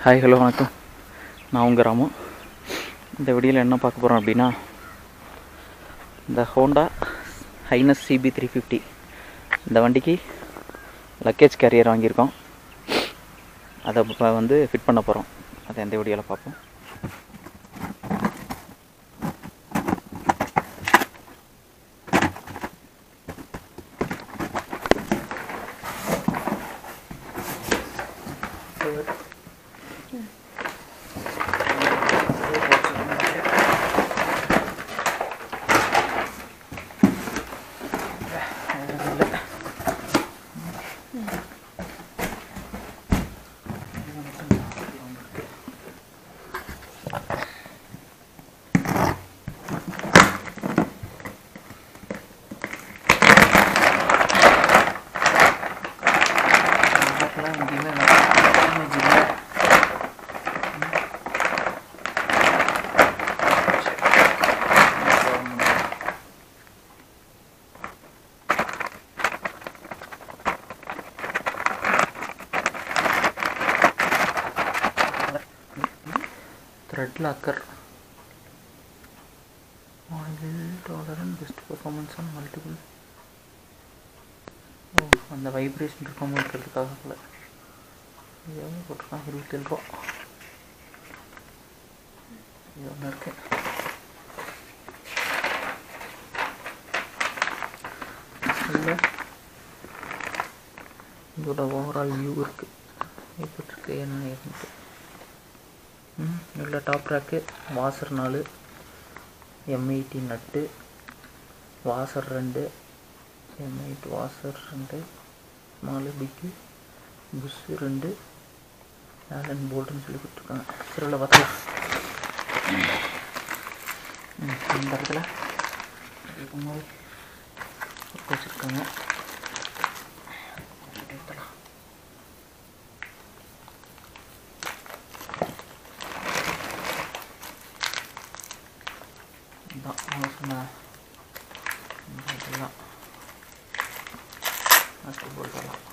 Hi hello வணக்கம் நான் உங்கள் ராமு இந்த வீடியோவில் என்ன பார்க்க போகிறோம் அப்படின்னா இந்த Honda Highness CB three fifty இந்த வண்டிக்கு லக்கேஜ் கேரியர் வாங்கியிருக்கோம் அதை இப்போ வந்து ஃபிட் பண்ண போகிறோம் அதை எந்த வீடியோவில் பார்ப்போம் thread locker oil tolerant best performance on multiple ஓ அந்த வைப்ரேஷன் இருக்காமல் இருக்கிறதுக்காக போல இது எவ்வளோ போட்டிருக்கான் இருபத்தேழு ரூபா இது ஒன்று இருக்கு இல்லை இதோட ஓவரால் வியூ இருக்குது எப்படி இருக்கு என்ன ஏதுன்ட்டு ம் இல்லை டாப் ரேக்கு வாசர் நாலு எம் எயிட்டி நட்டு வாசர் ரெண்டு எம் எயிட் வாசர் ரெண்டு நாலு பிக்கு புஷ்ஷு ரெண்டு ஆலன் போல்ட்டுன்னு சொல்லி கொடுத்துருக்காங்க சரி உள்ள பார்த்துக்கலாம் ம், இந்த இடத்துல இதுக்கு முன்னாடி வச்சுருக்காங்க எடுத்துலாம் இதான் நான் சொன்ன இந்த இதெல்லாம் நட்டு போல்ட்டெல்லாம்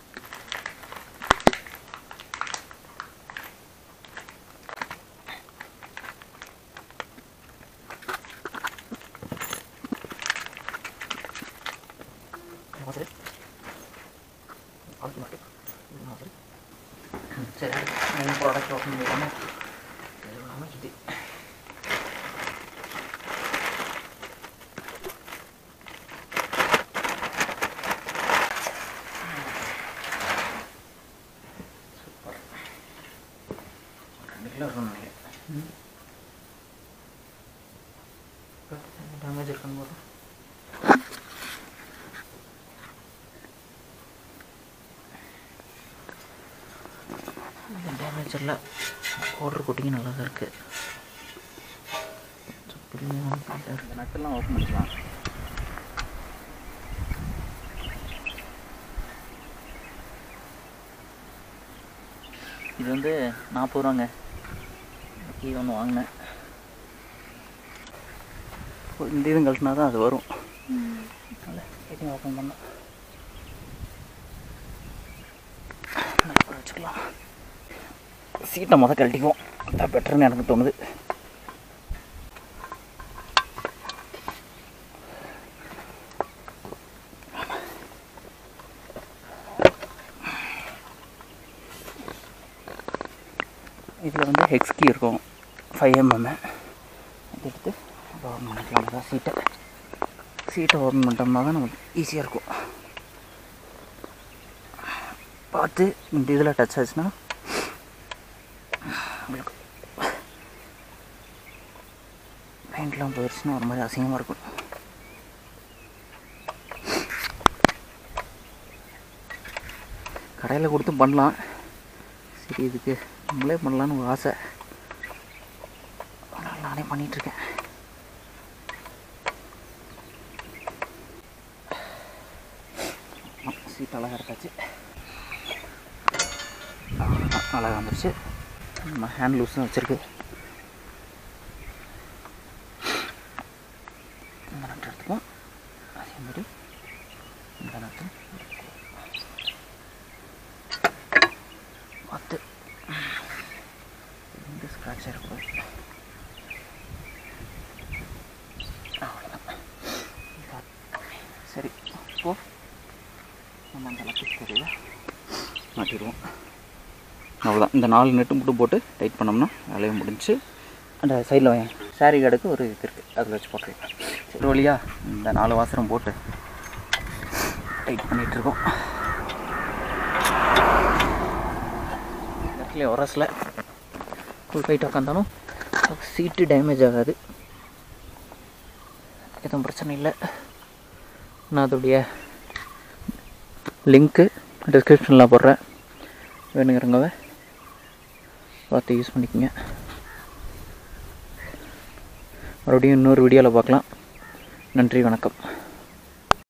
சரி அது மட்டும் இது மாதிரி. சரி నేను ప్రోడక్ట్ ఓపెన్ చేయడము ఇది సూపర్ రెండు కిలో ఉన్నాయి ಡ್ಯಾಮೇಜ್ ಇಟ್ಕೊಂಡ್ಬೋದು டேமேஜ் இல்லை ஆர்டர் கொட்டிங்க நல்லா தான் இருக்குது இந்த நட்டெல்லாம் ஓப்பன் பண்ணிக்கலாம் இது வந்து நாற்பது ரூபாங்க கீ ஒன்று வாங்கினேன் இப்போ இந்த இதுவும் கழட்டினா தான் அது வரும் அதனால் இதையும் ஓப்பன் பண்ணேன் வச்சுக்கலாம் சீட்டை மொதல் கழட்டிக்குவோம் அதான் பெட்டர்னு எனக்கு தோணுது இதில் வந்து ஹெக்ஸ் கீ இருக்கும் ஃபைவ் எம்எம் அது எடுத்து ஓப்பன் பண்ணிக்கலாம் அதான் சீட்டை சீட்டை ஓப்பன் பண்ணிட்டோம்னா தான் நமக்கு ஈஸியாக இருக்கும் பார்த்து இந்த இதில் டச் ஆச்சுன்னா உங்களுக்கு பெயிண்ட்லாம் போயிடுச்சுன்னா ஒரு மாதிரி அசிங்கமாக இருக்கும் கடையில் கொடுத்து பண்ணலாம் சரி இதுக்கு நம்மளே பண்ணலான்னு ஒரு ஆசை அதனால் நானே பண்ணிகிட்ருக்கேன் சீட் அழகாக இருக்காச்சு அவ்வளோதான் அழகாக வந்துருச்சு நம்ம ஹேண்ட் லூஸ் தான் வச்சுருக்கு இந்த நட்டு எடுத்துப்போம் அதே மாதிரி இந்த நட்டு பத்து நம்ம அந்த லக்கேஜ் மாட்டிடுவோம் அவ்வளோதான் இந்த நாலு நெட்டு மட்டும் போட்டு டைட் பண்ணோம்னா வேலையும் முடிஞ்சு அந்த சைடில் சாரி கார்டுக்கு ஒரு இது இருக்குது அதில் வச்சு போட்டுருக்கேன் சரி வழியா இந்த நாலு வாசரம் போட்டு டைட் பண்ணிகிட்ருக்கோம் இடத்துல உரசில் ஃபுல் ஃபைட் உட்காந்தாலும் சீட்டு டேமேஜ் ஆகாது எதுவும் பிரச்சனை இல்லை நான் அதோடைய லிங்க்கு டிஸ்கிரிப்ஷனில் போடுறேன் வேணுங்கிறவங்க பார்த்து யூஸ் பண்ணிக்கோங்க மறுபடியும் இன்னொரு வீடியோவில் பார்க்கலாம் நன்றி வணக்கம்